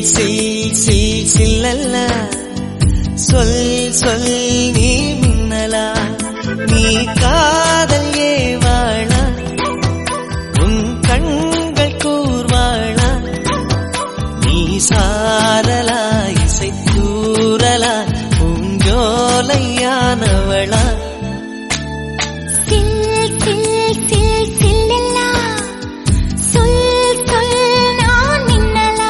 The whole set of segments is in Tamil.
சில் சில் சில்லல்ல சொல் சொல் நீ மின்னலா நீ காதல் ஏவாளா உன் கண்கள் கூர்வாளா நீ சாரலா இசை தூரலா பூஞ்சோலையானவளா சில் சில் சில் சில்லல்லா சொல் சொல் நான் மின்னலா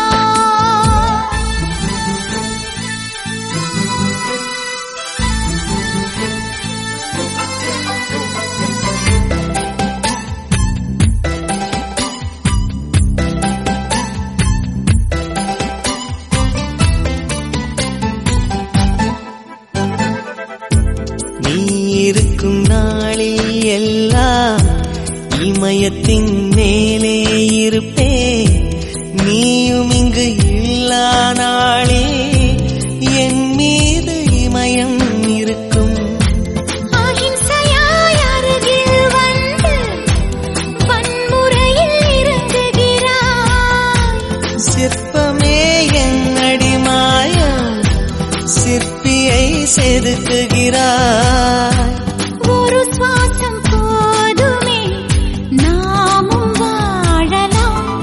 நீ இருக்கும் நாளில் எல்லாம் இமயத்தின் மேலே இருப்பே நீயும் இங்கு இல்லா நாளே என் மீது இமயம் இருக்கும் அகிம்சையாய் அருகில் வந்து வன்முறையில் இறங்குகிறாய் சிற்பமே என் அடிமாயம் சிற்பியை செதுக்குகிறாய் ஒரு சுவாசம் போதுமே நாமும் வாழலாம்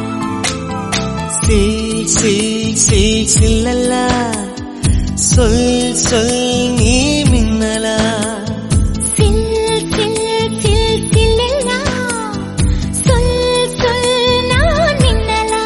சில் சில் சில் சில்லல்லா சொல் சொல் நீ மின்னலா சில் சில் சில் சில்லல்லா சொல் சொல் நான் மின்னலா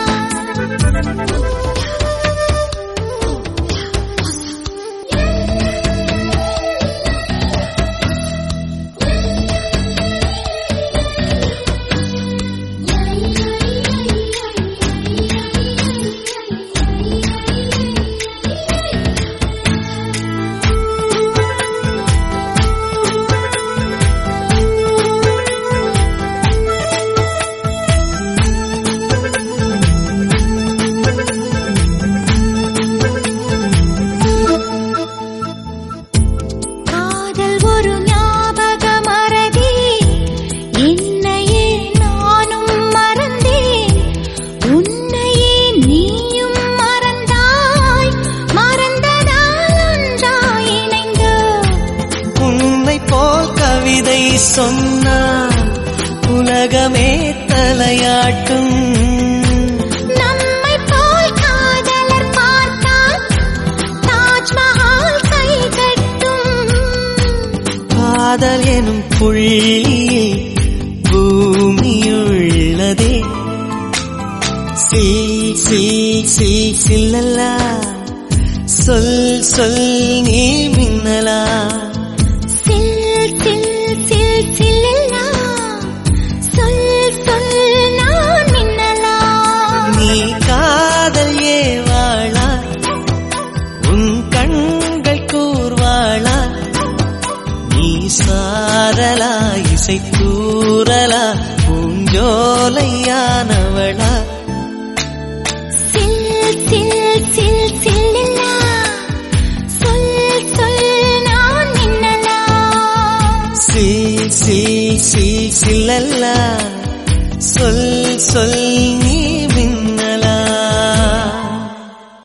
காதல் ஒரு ஞாபக மறதி என்னையே நானும் மறந்தேன் உன்னையே நீயும் மறந்தாய் மறந்ததால் ஒன்றாய் இணைந்தோம் உன்னை போல் கவிதை சொன்னால் உலகமே தலையாட்டும் நம்மை போல் காதலர் பார்த்தால் தாஜ்மஹால் கை கட்டும் காதல் எனும் புள்ளியில் பூமியுள்ளதே சில் சில் சில் சில்லல்லா சொல் சொல் நீ மின்னலா சில் சில் சில் சில்லல்லா சொல் சொல் நான் மின்னலா நீ காதல் ஏவாளா உன் கண்கள் கூர்வாளா நீ சாரலா இசை தூரலா பூஞ்சோலையானவளா சில் சில் சில் சில்லல்லா சொல் சொல் நான் மின்னலா சில் சில் சில் சில்லல்லா சொல் சொல் நீ